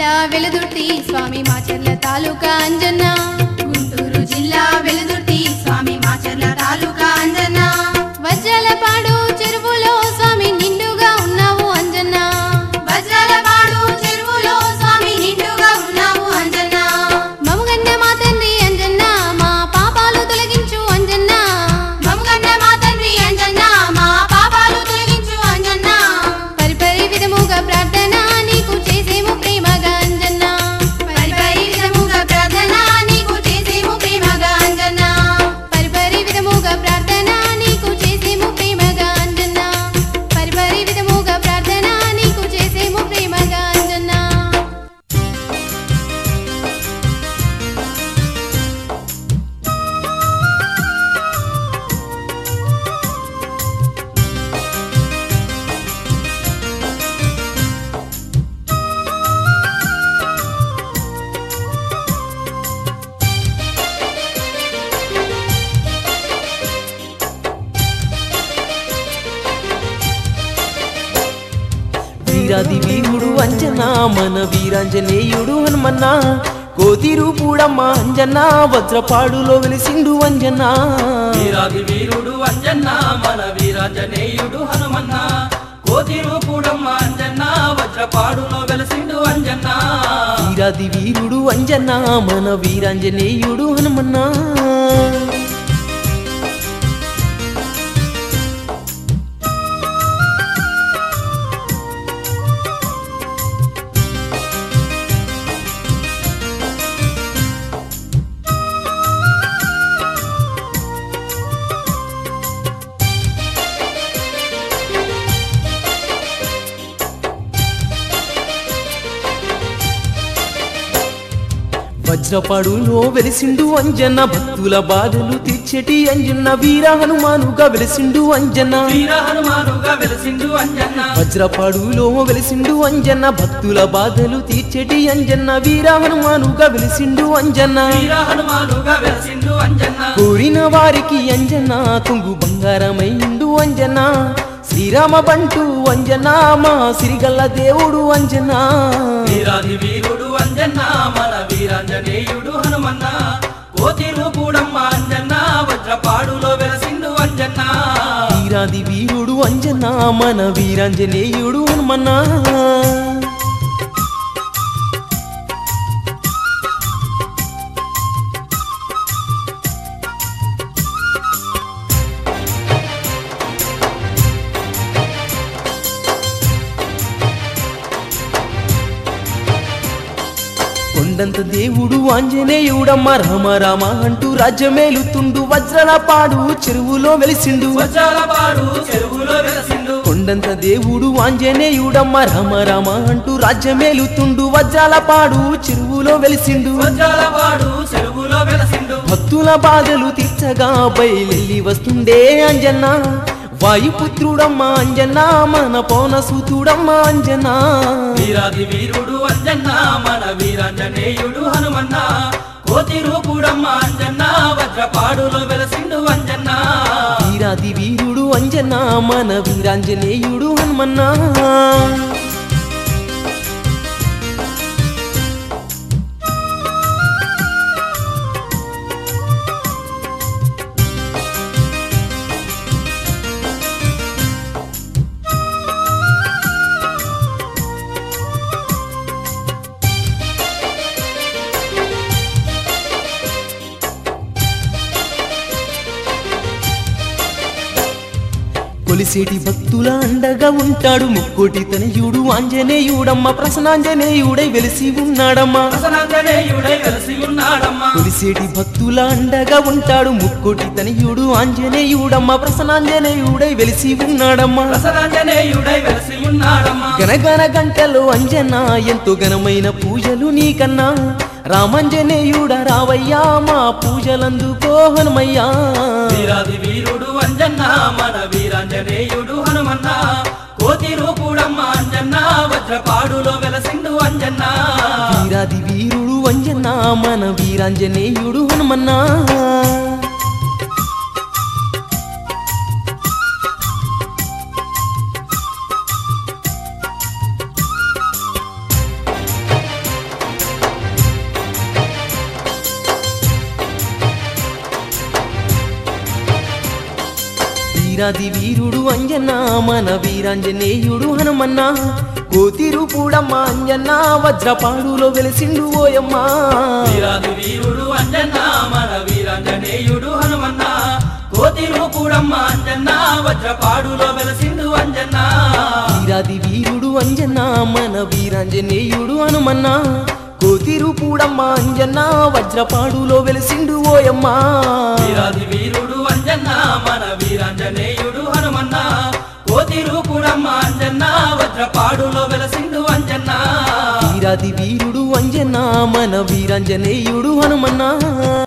జిల్లా వెలుదుర్తి స్వామి మాచర్ల తాలూకా అంజన్న గుంటూరు జిల్లా వెలుదుర్తి స్వామి మాచర్ల తాలూకా అంజన్న వజ్రాలపాడు చెరువులో స్వామి నిండుగా ఉన్నావు అంజన్న వజ్రాలపాడు చెరువులో స్వామి నిండుగా ఉన్నావు అంజన్న మమగన్న మా తండ్రి అంజన్న మా పాపాలు తొలగించు అంజన్న మమ్మగన్న మా తండ్రి అంజన్న మా పాపాలు తొలగించు అంజన్న పరిపరి విధముగా ప్రార్థన నీకు చేసేము ప్రేమగా అంజన్న పరిపరి విధముగా ప్రార్థన నీకు చేసేము ప్రేమగా అంజన్న పరిపరి విధముగా ప్రార్థన నీకు చేసేము ప్రేమగా అంజన్న పరిపరి విధముగా ప్రార్థన నీకు చేసేము ప్రేమగా అంజన్న వీరాది వీరుడు అంజనా మన వీరాంజనేయుడు హనుమన్న కోతిరూపుడమ్మ అంజన్న వజ్రపాడులో వెలిసిండు అంజనా వీరాది వీరుడు అంజన్న మన వీరాంజనేయుడు హనుమన్న కోతి రూపుడమ్మ అంజన్న వజ్రపాడులో వెలసిండు అంజన్న వీరాది వీరుడు అంజన్న మన వీరాంజనేయుడు హనుమన్నా వజ్రపాడులో వెలిసిండు అంజన్న భక్తుల బాధలు తీర్చెటి అంజన్న వీర హనుమానుగా వెలిసిండు అంజన్న వీర హనుమానుగా వెలసిండు అంజన్న వజ్రపాడులో వెలిసిండు అంజన్న భక్తుల బాధలు తీర్చెటి అంజన్న వీర హనుమానుగా వెలిసిండు అంజన్న వీర హనుమానుగా వెలసిండు అంజన్న కోరిన వారికి అంజన్న కొంగు బంగారమైండు అంజన్న శ్రీరామ బంటు అంజన్న మా సిరిగల్ల దేవుడు అంజన్న వీరాది వీరుడు అంజన్న మన వీరాంజనేయుడు హనుమన్న కోతి రూపుడమ్మ అంజన్న వజ్రపాడులో వెలసిండు అంజన్న వీరాది వీరుడు అంజన్న మన వీరాంజనేయుడు హనుమన్నా కొండంత దేవుడు ఆంజనేయుడమ్మ రామ రామ అంటూ రాజ్యమేలుతుండు వజ్రల పాడు చెరువులో వెలిసిండు వజ్రాలపాడు చెరువులో వెలసిండు కొండంత దేవుడు ఆంజనేయుడమ్మ రామ రామ అంటూ రాజ్యమేలుతుండు వజ్రాల పాడు చెరువులో వెలిసిండు వజ్రాలపాడు చెరువులో వెలసిండు భక్తుల బాధలు తీర్చగా బయలెల్లి వస్తుండే అంజన్న వాయుపుత్రుడమ్మ అంజన్న మన పౌన సూతుడమ్మ అంజన్న వీరాది వీరుడు అంజన్న మన వీరాంజనేయుడు హనుమన్న కోతి రూపుడమ్మ అంజన్న వజ్రపాడులో వెలసిండు అంజన్న వీరాది వీరుడు అంజన్న మన వీరాంజనేయుడు హనుమన్నా కొలిసేటి భక్తుల అండగా ఉంటాడు ముక్కోటి తనయుడు ఆంజనేయుడమ్మ ప్రసన్నాంజనేయుడై వెలిసి ఉన్నాడమ్మా ప్రసన్నాంజనేయుడై వెలసి ఉన్నాడమ్మ కొలిసేటి భక్తుల అండగా ఉంటాడు ముక్కోటి తనయుడు ఆంజనేయుడమ్మ ప్రసన్నాంజనేయుడై వెలిసి ఉన్నాడమ్మా ప్రసన్నాంజనేయుడై వెలసి ఉన్నాడమ్మ గనగన గంటలు అంజన ఎంతో ఘనమైన పూజలు నీకన్నా రామంజనేయుడ రావయ్యా మా పూజలందుకో హనుమయ్యా వీరాది వీరుడు అంజన్న మన వీరాంజనేయుడు హనుమన్న కోతి రూపుడమ్మ అంజన్న వజ్రపాడులో వెలసిండు అంజన్న వీరాది వీరుడు అంజన్న మన వీరాంజనేయుడు హనుమన్నా వీరాది వీరుడు అంజన్న మన వీరాంజనేయుడు హనుమన్న కోతి రూపుడమ్మ అంజన్న వజ్రపాడులో వెలిసిండు ఓయమ్మ వీరాది వీరుడు అంజన్న మన వీరాంజనేయుడు హనుమన్న కోతి రూపుడమ్మ అంజన్న వజ్రపాడులో వెలసిండు అంజన్న వీరాది వీరుడు అంజన్న మన వీరాంజనేయుడు హనుమన్న కోతి రూపుడమ్మ అంజన్న వజ్రపాడులో వెలిసిండు ఓయమ్మ వీరాది వీరుడు అంజన్న మన వీరాంజనేయుడు హనుమన్న కోతి రూపుడమ్మ అంజన్న వజ్రపాడులో వెలసిండు అంజన్న వీరాది వీరుడు అంజన్న మన వీరాంజనేయుడు హనుమన్న